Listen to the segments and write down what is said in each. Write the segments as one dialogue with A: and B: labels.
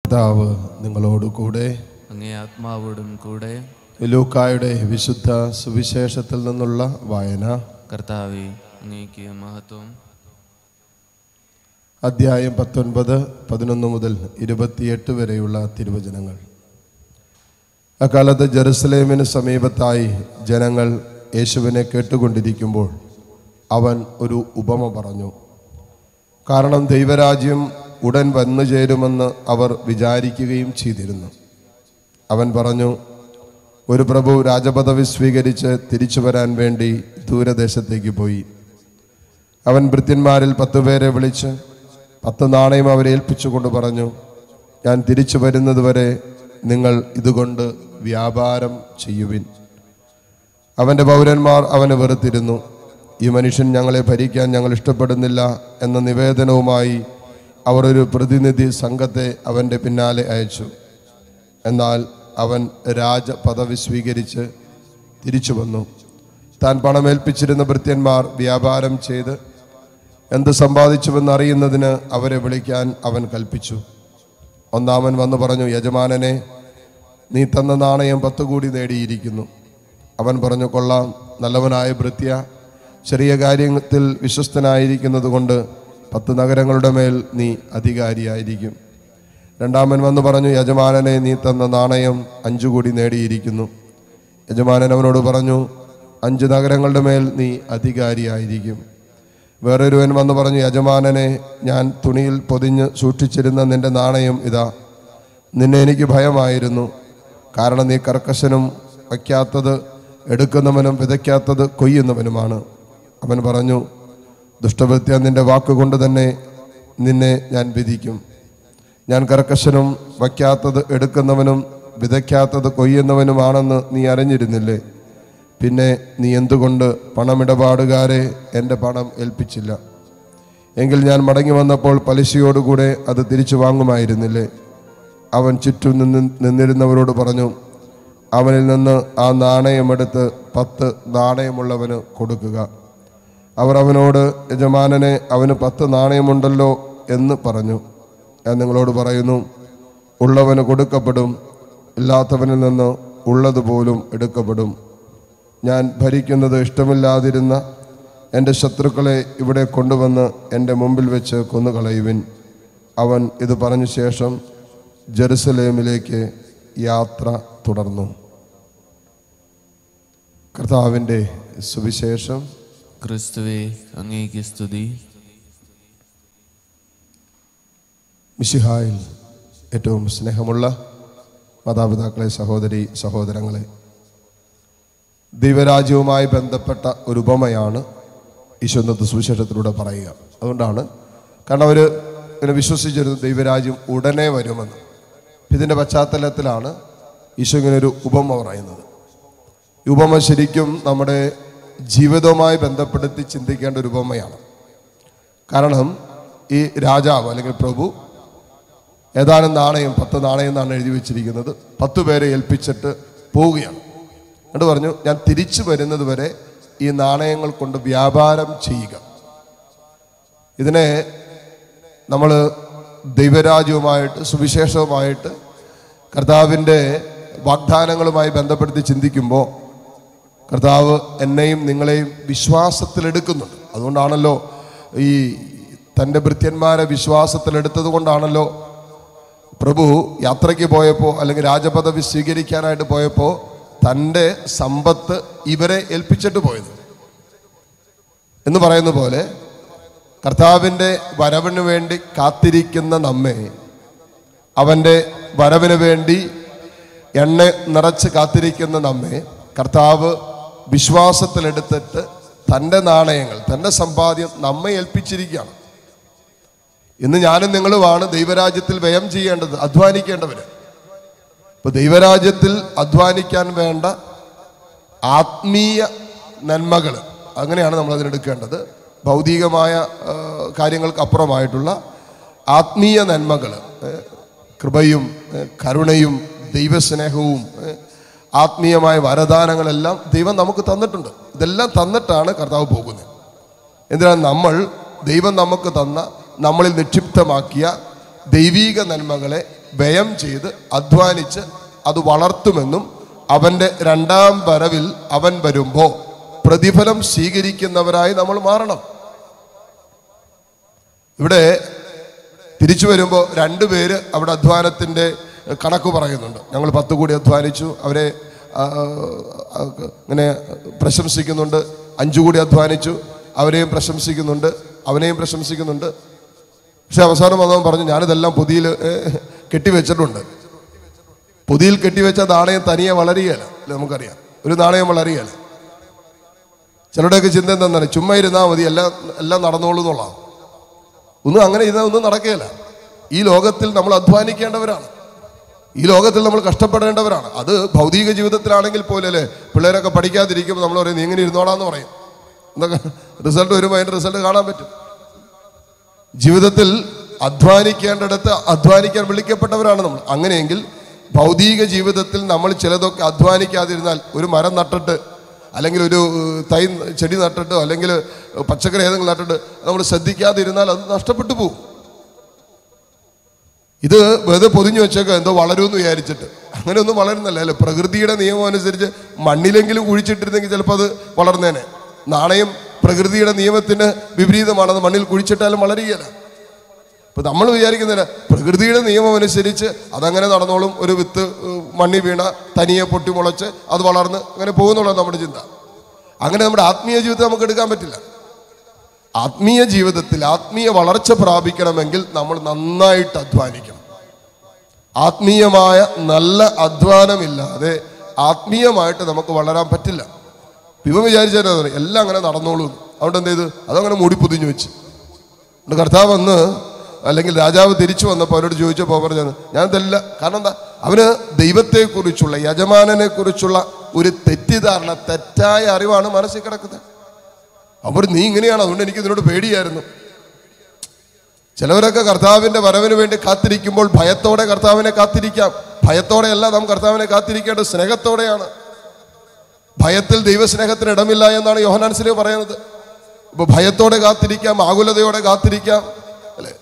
A: കർത്താവ് നിങ്ങളോട് കൂടെ
B: അങ്ങേ ആത്മാവോടും കൂടെ
A: ലൂക്കായുടെ വിശുദ്ധ സുവിശേഷത്തിൽ നിന്നുള്ള വായന
B: കർത്താവെ അങ്ങേക്ക് മഹത്വം
A: അധ്യായം പത്തൊൻപത് പതിനൊന്ന് മുതൽ ഇരുപത്തിയെട്ട് വരെയുള്ള തിരുവചനങ്ങൾ അക്കാലത്ത് ജെറുസലേമിന് സമീപത്തായി ജനങ്ങൾ യേശുവിനെ കേട്ടുകൊണ്ടിരിക്കുമ്പോൾ അവൻ ഒരു ഉപമ പറഞ്ഞു കാരണം ദൈവരാജ്യം ഉടൻ വന്നു ചേരുമെന്ന് അവർ വിചാരിക്കുകയും ചെയ്തിരുന്നു അവൻ പറഞ്ഞു ഒരു പ്രഭു രാജപദവി സ്വീകരിച്ച് തിരിച്ചു വരാൻ വേണ്ടി ദൂരദേശത്തേക്ക് പോയി അവൻ ഭൃത്യന്മാരിൽ പത്ത് പേരെ വിളിച്ച് പത്ത് നാണയം അവരെ ഏൽപ്പിച്ചുകൊണ്ട് പറഞ്ഞു ഞാൻ തിരിച്ചു വരുന്നതുവരെ നിങ്ങൾ ഇതുകൊണ്ട് വ്യാപാരം ചെയ്യുവിൻ അവൻ്റെ പൗരന്മാർ അവനെ വെറുത്തിരുന്നു ഈ മനുഷ്യൻ ഞങ്ങളെ ഭരിക്കാൻ ഞങ്ങൾ ഇഷ്ടപ്പെടുന്നില്ല എന്ന നിവേദനവുമായി അവർ ഒരു പ്രതിനിധി സംഘത്തെ അവൻ്റെ പിന്നാലെ അയച്ചു എന്നാൽ അവൻ രാജപദവി സ്വീകരിച്ച് തിരിച്ചു വന്നു താൻ പണമേൽപ്പിച്ചിരുന്ന ഭൃത്യന്മാർ വ്യാപാരം ചെയ്ത് എന്ത് സമ്പാദിച്ചുവെന്ന് അറിയുന്നതിന് അവരെ വിളിക്കാൻ അവൻ കൽപ്പിച്ചു ഒന്നാമൻ വന്നു പറഞ്ഞു യജമാനനെ നീ തന്ന നാണയം പത്ത് കൂടി നേടിയിരിക്കുന്നു അവൻ പറഞ്ഞു കൊള്ളാം നല്ലവനായ ഭൃത്യ ചെറിയ കാര്യത്തിൽ വിശ്വസ്തനായിരിക്കുന്നത് കൊണ്ട് പത്ത് നഗരങ്ങളുടെ മേൽ നീ അധികാരിയായിരിക്കും രണ്ടാമൻ വന്നു പറഞ്ഞു യജമാനനെ നീ തന്ന നാണയം അഞ്ചു കൂടി നേടിയിരിക്കുന്നു യജമാനൻ അവനോട് പറഞ്ഞു അഞ്ച് നഗരങ്ങളുടെ മേൽ നീ അധികാരിയായിരിക്കും വേറൊരുവൻ വന്നു പറഞ്ഞു യജമാനനെ ഞാൻ തുണിയിൽ പൊതിഞ്ഞ് സൂക്ഷിച്ചിരുന്ന നിന്റെ നാണയം ഇതാ നിന്നെ എനിക്ക് ഭയമായിരുന്നു കാരണം നീ കർക്കശനും വയ്ക്കാത്തത് എടുക്കുന്നവനും വിതയ്ക്കാത്തത് കൊയ്യുന്നവനുമാണ് അവൻ പറഞ്ഞു ദുഷ്ടവൃത്യ നിന്റെ വാക്കുകൊണ്ട് തന്നെ നിന്നെ ഞാൻ വിധിക്കും ഞാൻ കർക്കശനും വയ്ക്കാത്തത് എടുക്കുന്നവനും വിതയ്ക്കാത്തത് കൊയ്യുന്നവനുമാണെന്ന് നീ അറിഞ്ഞിരുന്നില്ലേ പിന്നെ നീ എന്തുകൊണ്ട് പണമിടപാടുകാരെ എൻ്റെ പണം ഏൽപ്പിച്ചില്ല എങ്കിൽ ഞാൻ മടങ്ങി വന്നപ്പോൾ പലിശയോടുകൂടെ അത് തിരിച്ചു വാങ്ങുമായിരുന്നില്ലേ അവൻ ചുറ്റും നിന്ന് നിന്നിരുന്നവരോട് പറഞ്ഞു അവനിൽ നിന്ന് ആ നാണയമെടുത്ത് പത്ത് നാണയമുള്ളവന് കൊടുക്കുക അവർ അവനോട് യജമാനനെ അവന് പത്ത് നാണയമുണ്ടല്ലോ എന്ന് പറഞ്ഞു ഞാൻ നിങ്ങളോട് പറയുന്നു ഉള്ളവന് കൊടുക്കപ്പെടും ഇല്ലാത്തവനിൽ നിന്ന് ഉള്ളതുപോലും എടുക്കപ്പെടും ഞാൻ ഭരിക്കുന്നത് ഇഷ്ടമില്ലാതിരുന്ന എൻ്റെ ശത്രുക്കളെ ഇവിടെ കൊണ്ടുവന്ന് എൻ്റെ മുമ്പിൽ വെച്ച് കൊന്നുകളയുവിൻ അവൻ ഇത് പറഞ്ഞ ശേഷം ജെറുസലേമിലേക്ക് യാത്ര തുടർന്നു കർത്താവിൻ്റെ സുവിശേഷം
B: ക്രിസ്തുവെ അങ്ങേക്ക് സ്തുതി
A: മിശിഹായിൽ ഏറ്റവും സ്നേഹമുള്ള മാതാപിതാക്കളെ സഹോദരി സഹോദരങ്ങളെ ദൈവരാജ്യവുമായി ബന്ധപ്പെട്ട ഒരു ഉപമയാണ് ഈശ്വരത്തെ സുവിശേഷത്തിലൂടെ പറയുക അതുകൊണ്ടാണ് കാരണം അവർ ഇങ്ങനെ വിശ്വസിച്ചിരുന്നു ദൈവരാജ്യം ഉടനെ വരുമെന്ന് ഇതിൻ്റെ പശ്ചാത്തലത്തിലാണ് ഈശോ ഇങ്ങനെ ഒരു ഉപമ പറയുന്നത് ഈ ഉപമ ശരിക്കും നമ്മുടെ ജീവിതവുമായി ബന്ധപ്പെടുത്തി ചിന്തിക്കേണ്ട ഒരു ഉപമയാണ് കാരണം ഈ രാജാവ് അല്ലെങ്കിൽ പ്രഭു ഏതാനും നാണയം പത്ത് നാണയം എന്നാണ് എഴുതി വെച്ചിരിക്കുന്നത് പത്ത് പേരെ ഏൽപ്പിച്ചിട്ട് പോവുകയാണ് എന്നിട്ട് പറഞ്ഞു ഞാൻ തിരിച്ചു വരുന്നത് വരെ ഈ നാണയങ്ങൾ കൊണ്ട് വ്യാപാരം ചെയ്യുക ഇതിനെ നമ്മൾ ദൈവരാജ്യവുമായിട്ട് സുവിശേഷവുമായിട്ട് കർത്താവിൻ്റെ വാഗ്ദാനങ്ങളുമായി ബന്ധപ്പെടുത്തി ചിന്തിക്കുമ്പോൾ കർത്താവ് എന്നെയും നിങ്ങളെയും വിശ്വാസത്തിലെടുക്കുന്നുണ്ട് അതുകൊണ്ടാണല്ലോ ഈ തൻ്റെ ഭൃത്യന്മാരെ വിശ്വാസത്തിലെടുത്തത് കൊണ്ടാണല്ലോ പ്രഭു യാത്രയ്ക്ക് പോയപ്പോൾ അല്ലെങ്കിൽ രാജപദവി സ്വീകരിക്കാനായിട്ട് പോയപ്പോൾ തൻ്റെ സമ്പത്ത് ഇവരെ ഏൽപ്പിച്ചിട്ട് പോയത് എന്ന് പറയുന്ന പോലെ കർത്താവിൻ്റെ വരവിന് വേണ്ടി കാത്തിരിക്കുന്ന നമ്മെ അവൻ്റെ വരവിന് വേണ്ടി എണ്ണ നിറച്ച് കാത്തിരിക്കുന്ന നമ്മെ കർത്താവ് വിശ്വാസത്തിലെടുത്തിട്ട് തൻ്റെ നാണയങ്ങൾ തൻ്റെ സമ്പാദ്യം നമ്മെ ഏൽപ്പിച്ചിരിക്കുകയാണ് ഇന്ന് ഞാനും നിങ്ങളുമാണ് ദൈവരാജ്യത്തിൽ വ്യയം ചെയ്യേണ്ടത് അധ്വാനിക്കേണ്ടവര് ഇപ്പൊ ദൈവരാജ്യത്തിൽ അധ്വാനിക്കാൻ വേണ്ട ആത്മീയ നന്മകൾ അങ്ങനെയാണ് നമ്മൾ അതിനെടുക്കേണ്ടത് ഭൗതികമായ ആ, കാര്യങ്ങൾക്ക് അപ്പുറമായിട്ടുള്ള ആത്മീയ നന്മകൾ കൃപയും ഏ, കരുണയും ദൈവസ്നേഹവും ഏ, ആത്മീയമായ വരദാനങ്ങളെല്ലാം ദൈവം നമുക്ക് തന്നിട്ടുണ്ട് ഇതെല്ലാം തന്നിട്ടാണ് കർത്താവ് പോകുന്നത് എന്തിനാണ് നമ്മൾ ദൈവം നമുക്ക് തന്ന നമ്മളിൽ നിക്ഷിപ്തമാക്കിയ ദൈവീക നന്മകളെ വ്യയം ചെയ്ത് അധ്വാനിച്ച് അത് വളർത്തുമെന്നും അവൻ്റെ രണ്ടാം വരവിൽ അവൻ വരുമ്പോൾ പ്രതിഫലം സ്വീകരിക്കുന്നവരായി നമ്മൾ മാറണം ഇവിടെ തിരിച്ചു വരുമ്പോൾ രണ്ടുപേര് അവിടെ അധ്വാനത്തിൻ്റെ കണക്ക് പറയുന്നുണ്ട് ഞങ്ങൾ പത്ത് കൂടി അധ്വാനിച്ചു അവരെ ആ, ആ, ഇങ്ങനെ പ്രശംസിക്കുന്നുണ്ട് അഞ്ചു കൂടി അധ്വാനിച്ചു അവരെയും പ്രശംസിക്കുന്നുണ്ട് അവനെയും പ്രശംസിക്കുന്നുണ്ട് പക്ഷെ അവസാനം വന്നവൻ പറഞ്ഞു ഞാനിതെല്ലാം പൊതിയിൽ കെട്ടിവെച്ചിട്ടുണ്ട് പൊതിയിൽ കെട്ടിവെച്ച നാണയം തനിയെ വളരുകയല്ല അല്ലേ നമുക്കറിയാം ഒരു നാണയം വളരുകയല്ല ചിലരുടെയൊക്കെ ചിന്ത എന്താണ് ചുമ്മാ ഇരുന്നാൽ മതി എല്ലാം എല്ലാം നടന്നോളൂ എന്നുള്ളതാണ് ഒന്നും അങ്ങനെ ഇരുന്നാൽ ഒന്നും നടക്കുകയില്ല ഈ ലോകത്തിൽ നമ്മൾ അധ്വാനിക്കേണ്ടവരാണ് ഈ ലോകത്തിൽ നമ്മൾ കഷ്ടപ്പെടേണ്ടവരാണ് അത് ഭൗതിക ജീവിതത്തിലാണെങ്കിൽ പോലും അല്ലേ പിള്ളേരൊക്കെ പഠിക്കാതിരിക്കുമ്പോൾ നമ്മൾ പറയും നീ ഇങ്ങനെ ഇരുന്നോളാന്ന് പറയും എന്തൊക്കെ റിസൾട്ട് വരുമ്പോൾ അതിൻ്റെ റിസൾട്ട് കാണാൻ പറ്റും ജീവിതത്തിൽ അധ്വാനിക്കേണ്ടിടത്ത് അധ്വാനിക്കാൻ വിളിക്കപ്പെട്ടവരാണ് നമ്മൾ അങ്ങനെയെങ്കിൽ ഭൗതിക ജീവിതത്തിൽ നമ്മൾ ചിലതൊക്കെ അധ്വാനിക്കാതിരുന്നാൽ ഒരു മരം നട്ടിട്ട് അല്ലെങ്കിൽ ഒരു ഏഹ്, തൈ ചെടി നട്ടിട്ടോ അല്ലെങ്കിൽ പച്ചക്കറി ഏതെങ്കിലും നട്ടിട്ട് നമ്മൾ ശ്രദ്ധിക്കാതിരുന്നാൽ അത് നഷ്ടപ്പെട്ടു പോകും ഇത് വെറുതെ പൊതിഞ്ഞു വെച്ചേക്ക എന്തോ വളരുമെന്ന് വിചാരിച്ചിട്ട് അങ്ങനെയൊന്നും വളരുന്നില്ല അല്ലേ പ്രകൃതിയുടെ നിയമം അനുസരിച്ച് മണ്ണിലെങ്കിലും കുഴിച്ചിട്ടിരുന്നെങ്കിൽ ചിലപ്പോൾ അത് വളർന്നേനെ നാണയം പ്രകൃതിയുടെ നിയമത്തിന് വിപരീതമാണ് അത് മണ്ണിൽ കുഴിച്ചിട്ടാലും വളരുകയില്ല ഇപ്പൊ നമ്മൾ വിചാരിക്കുന്നില്ല പ്രകൃതിയുടെ നിയമം അനുസരിച്ച് അതങ്ങനെ നടന്നോളും ഒരു വിത്ത് ഏഹ്, മണ്ണിൽ വീണ തനിയെ പൊട്ടിമുളച്ച് അത് വളർന്ന് അങ്ങനെ പോകുന്നുള്ള നമ്മുടെ ചിന്ത അങ്ങനെ നമ്മുടെ ആത്മീയ ജീവിതത്തെ നമുക്ക് എടുക്കാൻ പറ്റില്ല ആത്മീയ ജീവിതത്തിൽ ആത്മീയ വളർച്ച പ്രാപിക്കണമെങ്കിൽ നമ്മൾ നന്നായിട്ട് അധ്വാനിക്കണം ആത്മീയമായ നല്ല അധ്വാനമില്ലാതെ ആത്മീയമായിട്ട് നമുക്ക് വളരാൻ പറ്റില്ല ഇവൻ വിചാരിച്ചാൽ എല്ലാം അങ്ങനെ നടന്നോളൂ എന്ന്. അതുകൊണ്ട് എന്ത് ചെയ്ത് അതങ്ങനെ മൂടി പൊതിഞ്ഞു വെച്ച് എന്നിട്ട് കർത്താവ് വന്ന് അല്ലെങ്കിൽ രാജാവ് തിരിച്ചു വന്നപ്പോൾ അവരോട് ചോദിച്ചപ്പോൾ അവർ പറഞ്ഞത് ഞാൻ ഇതെല്ലാം കാരണം എന്താ അവന് ദൈവത്തെക്കുറിച്ചുള്ള യജമാനനെ കുറിച്ചുള്ള ഒരു തെറ്റിദ്ധാരണ തെറ്റായ അറിവാണ് മനസ്സിൽ കിടക്കുന്നത് അവർ നീ ഇങ്ങനെയാണ് അതുകൊണ്ട് എനിക്ക് ഇതിനോട് പേടിയായിരുന്നു ചിലവരൊക്കെ കർത്താവിന്റെ വരവിന് വേണ്ടി കാത്തിരിക്കുമ്പോൾ ഭയത്തോടെ കർത്താവിനെ കാത്തിരിക്കാം ഭയത്തോടെയല്ല നാം കർത്താവിനെ കാത്തിരിക്കേണ്ടത് സ്നേഹത്തോടെയാണ് ഭയത്തിൽ ദൈവസ്നേഹത്തിന് ഇടമില്ല എന്നാണ് യോഹനാൻസിലെ പറയുന്നത് ഇപ്പൊ ഭയത്തോടെ കാത്തിരിക്കാം ആകുലതയോടെ കാത്തിരിക്കാം അല്ലേ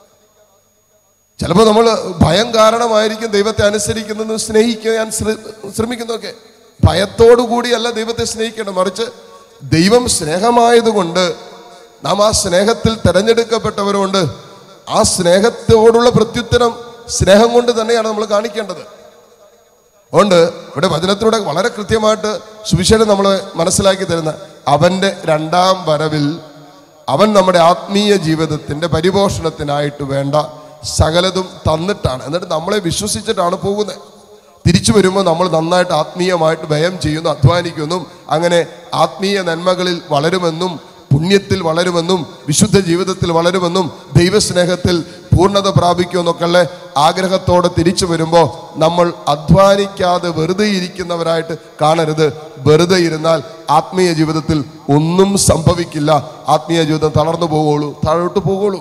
A: ചിലപ്പോൾ നമ്മൾ ഭയം കാരണമായിരിക്കും ദൈവത്തെ അനുസരിക്കുന്നതും സ്നേഹിക്കാൻ ശ്ര- ശ്രമിക്കുന്നതൊക്കെ ഭയത്തോടു കൂടിയല്ല ദൈവത്തെ സ്നേഹിക്കേണ്ടത് മറിച്ച് ദൈവം സ്നേഹമായതുകൊണ്ട് നാം ആ സ്നേഹത്തിൽ തെരഞ്ഞെടുക്കപ്പെട്ടവരുകൊണ്ട് ആ സ്നേഹത്തോടുള്ള പ്രത്യുത്തരം സ്നേഹം കൊണ്ട് തന്നെയാണ് നമ്മൾ കാണിക്കേണ്ടത് അതുകൊണ്ട് ഇവിടെ വചനത്തിലൂടെ വളരെ കൃത്യമായിട്ട് സുവിശേഷം നമ്മൾ മനസ്സിലാക്കി തരുന്ന അവൻ്റെ രണ്ടാം വരവിൽ അവൻ നമ്മുടെ ആത്മീയ ജീവിതത്തിൻ്റെ പരിപോഷണത്തിനായിട്ട് വേണ്ട സകലതും തന്നിട്ടാണ് എന്നിട്ട് നമ്മളെ വിശ്വസിച്ചിട്ടാണ് പോകുന്നത് തിരിച്ചു വരുമ്പോൾ നമ്മൾ നന്നായിട്ട് ആത്മീയമായിട്ട് വ്യയം ചെയ്യുന്നു അധ്വാനിക്കുന്നു അങ്ങനെ ആത്മീയ നന്മകളിൽ വളരുമെന്നും പുണ്യത്തിൽ വളരുമെന്നും വിശുദ്ധ ജീവിതത്തിൽ വളരുമെന്നും ദൈവസ്നേഹത്തിൽ പൂർണ്ണത പ്രാപിക്കുമെന്നൊക്കെയുള്ള ആഗ്രഹത്തോടെ തിരിച്ചു വരുമ്പോൾ നമ്മൾ അധ്വാനിക്കാതെ വെറുതെ ഇരിക്കുന്നവരായിട്ട് കാണരുത് വെറുതെ ഇരുന്നാൽ ആത്മീയ ജീവിതത്തിൽ ഒന്നും സംഭവിക്കില്ല ആത്മീയ ജീവിതം തളർന്നു പോവുള്ളൂ താഴോട്ട് പോവുള്ളൂ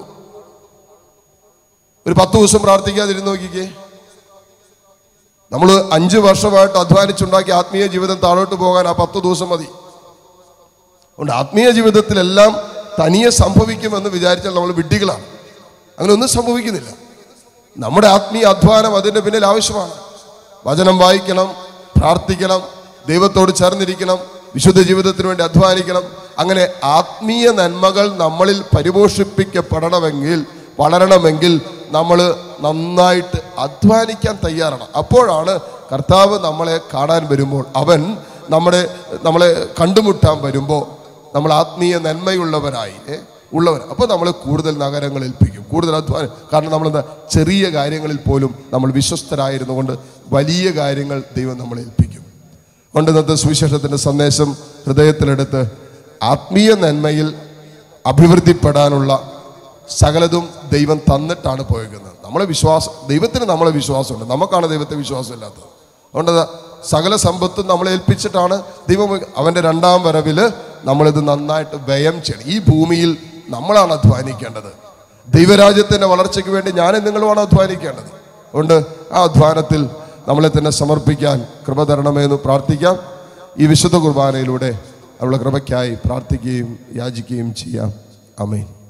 A: ഒരു പത്ത് ദിവസം പ്രാർത്ഥിക്കാതിരുന്ന് നോക്കിക്കേ നമ്മൾ അഞ്ച് വർഷമായിട്ട് അധ്വാനിച്ചുണ്ടാക്കിയ ആത്മീയ ജീവിതം താഴോട്ട് പോകാൻ ആ പത്ത് ദിവസം മതി അതുകൊണ്ട് ആത്മീയ ജീവിതത്തിലെല്ലാം തനിയെ സംഭവിക്കുമെന്ന് വിചാരിച്ചാൽ നമ്മൾ വിഡ്ഢികളാണ് അങ്ങനെ ഒന്നും സംഭവിക്കുന്നില്ല നമ്മുടെ ആത്മീയ അധ്വാനം അതിൻ്റെ പിന്നിൽ ആവശ്യമാണ് വചനം വായിക്കണം പ്രാർത്ഥിക്കണം ദൈവത്തോട് ചേർന്നിരിക്കണം വിശുദ്ധ ജീവിതത്തിന് വേണ്ടി അധ്വാനിക്കണം അങ്ങനെ ആത്മീയ നന്മകൾ നമ്മളിൽ പരിപോഷിപ്പിക്കപ്പെടണമെങ്കിൽ വളരണമെങ്കിൽ നമ്മൾ നന്നായിട്ട് അധ്വാനിക്കാൻ തയ്യാറാണ് അപ്പോഴാണ് കർത്താവ് നമ്മളെ കാണാൻ വരുമ്പോൾ അവൻ നമ്മുടെ നമ്മളെ കണ്ടുമുട്ടാൻ വരുമ്പോൾ നമ്മൾ ആത്മീയ നന്മയുള്ളവരായി ഏ, ഉള്ളവർ അപ്പോൾ നമ്മൾ കൂടുതൽ നഗരങ്ങൾ ഏൽപ്പിക്കും കൂടുതൽ അധ്വാനം കാരണം നമ്മളെന്താ ചെറിയ കാര്യങ്ങളിൽ പോലും നമ്മൾ വിശ്വസ്തരായിരുന്നു കൊണ്ട് വലിയ കാര്യങ്ങൾ ദൈവം നമ്മളെ ഏൽപ്പിക്കും കൊണ്ട് ഇന്നത്തെ സുവിശേഷത്തിൻ്റെ സന്ദേശം ഹൃദയത്തിലെടുത്ത് ആത്മീയ നന്മയിൽ അഭിവൃദ്ധിപ്പെടാനുള്ള സകലതും ദൈവം തന്നിട്ടാണ് പോയേക്കുന്നത് നമ്മളെ വിശ്വാസം ദൈവത്തിന് നമ്മളെ വിശ്വാസമുണ്ട് നമുക്കാണ് ദൈവത്തെ വിശ്വാസമില്ലാത്തത് അതുകൊണ്ട് ദാ സകല സമ്പത്തും നമ്മളെ ഏൽപ്പിച്ചിട്ടാണ് ദൈവം അവൻ്റെ രണ്ടാം വരവിൽ നമ്മളിത് നന്നായിട്ട് വ്യയം ചെയ്യണം ഈ ഭൂമിയിൽ നമ്മളാണ് അധ്വാനിക്കേണ്ടത് ദൈവരാജ്യത്തിൻ്റെ വളർച്ചയ്ക്ക് വേണ്ടി ഞാനും നിങ്ങളുമാണ് അധ്വാനിക്കേണ്ടത് അതുകൊണ്ട് ആ അധ്വാനത്തിൽ നമ്മളെ തന്നെ സമർപ്പിക്കാൻ കൃപ തരണമേ എന്ന് പ്രാർത്ഥിക്കാം ഈ വിശുദ്ധ കുർബാനയിലൂടെ അവളുടെ കൃപയ്ക്കായി പ്രാർത്ഥിക്കുകയും യാചിക്കുകയും ചെയ്യാം അമേൻ